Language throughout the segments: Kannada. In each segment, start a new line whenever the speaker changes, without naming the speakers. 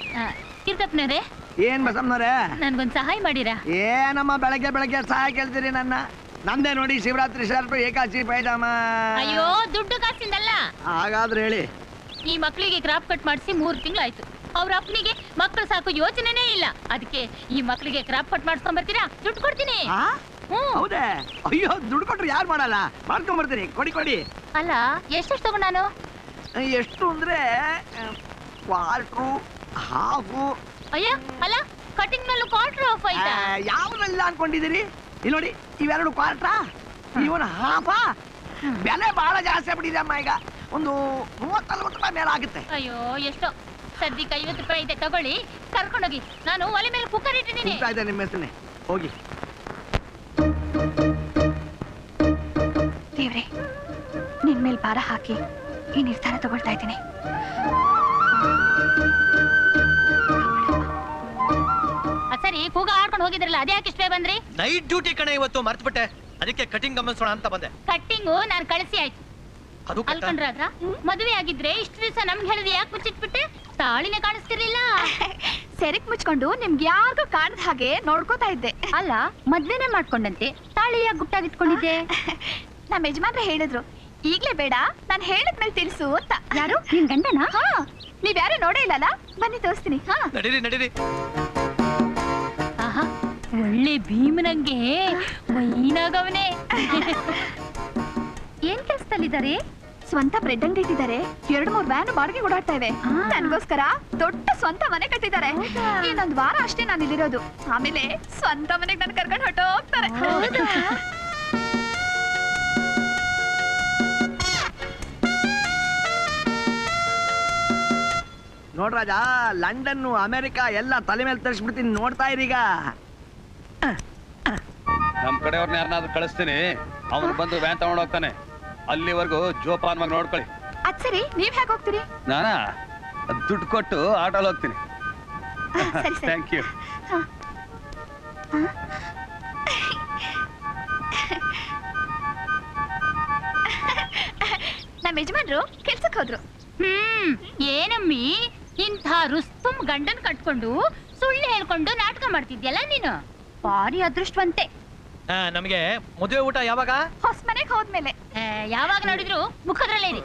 ಕಿರ್ತಪ್ಪನವ್ರೆ
ಏನ್ ಬಸಮ್ಮನವ್ರೆ
ನನ್ಗೊಂದ್ ಸಹಾಯ ಮಾಡಿರಾ
ಏನಮ್ಮ ಬೆಳಗ್ಗೆ ಬೆಳಗ್ಗೆ ಸಹಾಯ ಕೇಳ್ತೀರಿ ನನ್ನ ನಂದೇ ನೋಡಿ ಶಿವರಾತ್ರಿ ಶರ್ಟ್ ಏಕಾಚಿ ಪೈಜಾಮ
ಅಯ್ಯೋ ದುಡ್ಡು ಕಾಸಿಂದಲ್ಲ
ಹಾಗಾದ್ರೆ ಹೇಳಿ
ಈ ಮಕ್ಕಳಿಗೆ ಕ್ರಾಪ್ ಕಟ್ ಮಾಡಿಸಿ ಮೂರ್ ತಿಂಗಳಾಯ್ತು ಅವ್ರ ಅಪ್ಪನಿಗೆ ಮಕ್ಕಳು ಸಾಕು ಯೋಚನೆನೇ ಇಲ್ಲ ಅದಕ್ಕೆ ಈ ಮಕ್ಕಳಿಗೆ ಕ್ರಾಪ್ ಕಟ್ ಮಾಡಿಸ್ಕೊಂಡ್ ಬರ್ತೀರಾ ದುಡ್ಡು ಕೊಡ್ತೀನಿ
ಆ?
ಹ್ಮ್
ಹೌದೇ ಅಯ್ಯೋ ದುಡ್ಡು ಕೊಟ್ರೆ ಯಾರು ಮಾಡಲ್ಲ ಮಾಡ್ಕೊಂಡ್ ಬರ್ತೀನಿ ಕೊಡಿ ಕೊಡಿ
ಅಲ್ಲ ಎಷ್ಟೆಷ್ಟು ತಗೊಂಡ್ ನಾನು
ಎಷ್ಟು ಅಂದ್ರೆ ಕ್ವಾರ್ಟ್ರು ಹಾಫು
ಅಯ್ಯ ಅಲ್ಲ ಕಟಿಂಗ್ ಮೇಲೂ ಕ್ವಾರ್ಟರ್ ಆಫ್ ಆಯ್ತಾ
ಯಾವ್ದಲ್ಲ ಅನ್ಕೊಂಡಿದ್ದೀರಿ ಇಲ್ಲಿ ನೋಡಿ ಇವೆರಡು ಕ್ವಾರ್ಟ್ರಾ ಇವನ್ ಹಾಫಾ ಬೆಲೆ ಬಹಳ ಜಾಸ್ತಿ ಆಗ್ಬಿಟ್ಟಿದೆ ಅಮ್ಮ ಈಗ ಒಂದು ಮೂವತ್ತು ನಲ್ವತ್ತು ರೂಪಾಯಿ ಮೇಲೆ ಆಗುತ್ತೆ
ಅಯ್ಯೋ ಎಷ್ಟೋ ಸದ್ಯಕ್ಕೆ ಐವತ್ತು ರೂಪಾಯಿ ಇದೆ ತಗೊಳ್ಳಿ ಕರ್ಕೊಂಡೋಗಿ ನಾನು ಒಲೆ ಮೇಲೆ ಕುಕ್ಕರ್ ಇಟ್ಟಿದ್ದೀನಿ
ಸಿಗ್ತಾ ಇದೆ ನಿಮ್ಮ ಹೆಸರನ್ನೇ ಹೋಗಿ
ದೇವ್ರೆ ನಿನ್ ಮೇಲ್ ಭಾರ ಹಾಕಿ ಈ ನಿರ್ಧಾರ ತಗೊಳ್ತಾ ಇದ್ದೀನಿ
ಅದ್ ಸರಿ ಕೂಗ ಆಡ್ಕೊಂಡು ಹೋಗಿದ್ರಲ್ಲ ಅದ್ಯಾಕೆ ಇಷ್ಟೇ ಬಂದ್ರಿ
ನೈಟ್ ಡ್ಯೂಟಿ ಕಣೆ ಇವತ್ತು ಮರ್ತ್ಬಿಟ್ಟೆ ಅದಕ್ಕೆ ಕಟಿಂಗ್ ಗಮನಿಸೋಣ ಅಂತ ಬಂದೆ
ಕಟ್ಟಿಂಗು ನಾನು ಕಳಿಸಿ ಆಯ್ತು
ಅದು ಕಟ್ಟ?
ಅಲ್ಕೊಂಡ್ರಾದ್ರ ಮದುವೆ ಆಗಿದ್ರೆ ಇಷ್ಟು ದಿವಸ ನಮ್ಗೆ ಹೇಳಿದ್ರೆ ಯಾಕೆ ಮುಚ್ಚಿಟ್ಬಿಟ್ಟೆ ತಾಳಿನೇ ಕಾಣಿಸ್ತಿರ್ಲಿಲ್ಲ
ಸೆರೆಕ್ ಮುಚ್ಕೊಂಡು ನಿಮ್ಗೆ ಯಾರಿಗೂ ಕಾಣದ ಹಾಗೆ ನೋಡ್ಕೋತಾ ಇದ್ದೆ
ಅಲ್ಲ ಮದ್ವೆನೇ ಮಾಡ್ಕೊಂಡಂತೆ ತಾಳಿ ಯಾಕೆ ಗುಟ್ಟಾಗಿಟ್ಕೊಂಡಿದ್ದೆ
ನಮ್ಮ ಯಜಮಾನ್ರೆ ಹೇಳಿದ್ರು ಈಗ್ಲೇ ಬೇಡ ನಾನು ಹೇಳಿದ್ಮೇಲೆ ತಿಳಿಸು ಅಂತ
ಯಾರು ನಿನ್ ಗಂಡನ
ಹಾ ನೀವ್ಯಾರು ನೋಡೇ ಇಲ್ಲಲ್ಲ ಬನ್ನಿ ತೋರಿಸ್ತೀನಿ ಹಾ
ನಡೀರಿ ನಡೀರಿ
ಆಹಾ ಒಳ್ಳೆ ಭೀಮನಂಗೆ ಮೈನಾಗವನೇ ಏನ್ ಕೆಲ್ಸದಲ್ಲಿದ್ದಾರೆ
ಸ್ವಂತ ಬ್ರೆಡ್ ಅಂಗಡಿ ಇಟ್ಟಿದ್ದಾರೆ ಎರಡು ಮೂರು ವ್ಯಾನ್ ಬಾಡಿಗೆ ಓಡಾಡ್ತಾ ಇವೆ
ಆ.
ನನ್ಗೋಸ್ಕರ ದೊಡ್ಡ ಸ್ವಂತ ಮನೆ ಕಟ್ಟಿದ್ದಾರೆ ಇನ್ನೊಂದ್ ವಾರ ಅಷ್ಟೇ ನಾನು ಇಲ್ಲಿರೋದು ಆಮೇಲೆ ಸ್ವಂತ ಮನೆಗೆ ನನ್ ಕರ್ಕೊಂಡು ಹೊಟ್ಟೋಗ್ತಾರೆ
ನೋಡ್ರಾಜ ಲಂಡನ್ ಅಮೆರಿಕ ಎಲ್ಲ ತಲೆ ಮೇಲೆ ತರಿಸ್ಬಿಡ್ತೀನಿ ನೋಡ್ತಾ ಇರೀಗ
ನಮ್ ಕಡೆಯವ್ರನ್ನ ಯಾರನ್ನಾದ್ರೂ ಕಳಿಸ್ತೀನಿ ಅವನು ಬಂದು ವ್ಯಾನ್ ತಗೊಂಡು ಹೋಗ್ತಾನೆ ಅಲ್ಲಿವರೆಗೂ ಜೋಪಾನವಾಗಿ ನೋಡ್ಕೊಳ್ಳಿ
ಅದ್ ಸರಿ ನೀವ್ ಹೇಗೆ ಹೋಗ್ತೀರಿ
ನಾನಾ ದುಡ್ಡು ಕೊಟ್ಟು ಆಟೋಲ್ ಹೋಗ್ತೀನಿ
ಸರಿ ಸರಿ
ಥ್ಯಾಂಕ್ ಯು
ನಮ್ಮ ಯಜಮಾನ್ರು ಕೆಲ್ಸಕ್ಕೆ ಹೋದ್ರು
ಹ್ಮ್ ಏನಮ್ಮಿ ಇಂಥ ರುಸ್ತುಂ ಗಂಡನ್ ಕಟ್ಕೊಂಡು ಸುಳ್ಳು ಹೇಳ್ಕೊಂಡು ನಾಟಕ ಮಾಡ್ತಿದ್ಯಲ್ಲ ನೀನು ಭಾರಿ ಅದೃಷ್ಟವಂತೆ
ಆ, ನಮ್ಗೆ ಮದುವೆ ಊಟ ಯಾವಾಗ
ಹೊಸ ಮನೆಗೆ ಹೋದ್ಮೇಲೆ
ಆ, ಯಾವಾಗ ನೋಡಿದ್ರು ಮುಖದ್ರಲ್ಲೇ ಇದೆ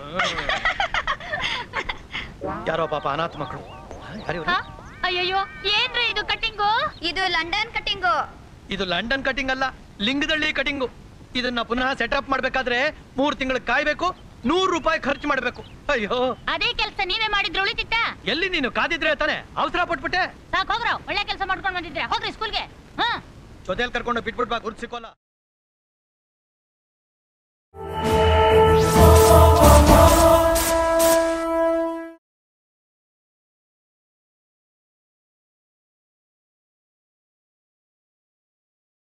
ಯಾರೋ ಪಾಪ ಅನಾಥ ಮಕ್ಕಳು ಯಾರು ಇವ್ರು?
ಹಾ? ಅಯ್ಯಯ್ಯೋ ಏನ್ರಿ ಇದು ಕಟ್ಟಿಂಗು
ಇದು ಲಂಡನ್ ಕಟಿಂಗು
ಇದು ಲಂಡನ್ ಕಟಿಂಗ್ ಅಲ್ಲ ಲಿಂಗದಳ್ಳಿ ಕಟಿಂಗು ಇದನ್ನ ಪುನಃ ಸೆಟಪ್ ಮಾಡ್ಬೇಕಾದ್ರೆ ಮೂರ್ ತಿಂಗಳು ಕಾಯ್ಬೇಕು ನೂರು ರೂಪಾಯಿ ಖರ್ಚು ಮಾಡ್ಬೇಕು ಅಯ್ಯೋ
ಅದೇ ಕೆಲಸ ನೀವೇ ಮಾಡಿದ್ರೆ ಉಳಿತಿತ್ತ
ಎಲ್ಲಿ ನೀನು ಕಾದಿದ್ರೆ ತಾನೆ ಅವಸರ ಪಟ್ಬಿಟ್ಟೆ
ಸಾಕ್ ಹೋಗ್ರ ಒಳ್ಳೆ ಕೆಲಸ ಮಾಡ್ಕೊಂಡು ಬಂದಿದ್ರೆ ಹೋಗ್ರಿ ಸ್ಕೂಲ್ಗೆ ಹಾ
ಜೊತೆಲಿ ಕರ್ಕೊಂಡು ಬಿಟ್ಬಿಟ್ ಬಾ ಗುರ್ತ್ ಸಿಕ್ಕೋಲ್ಲ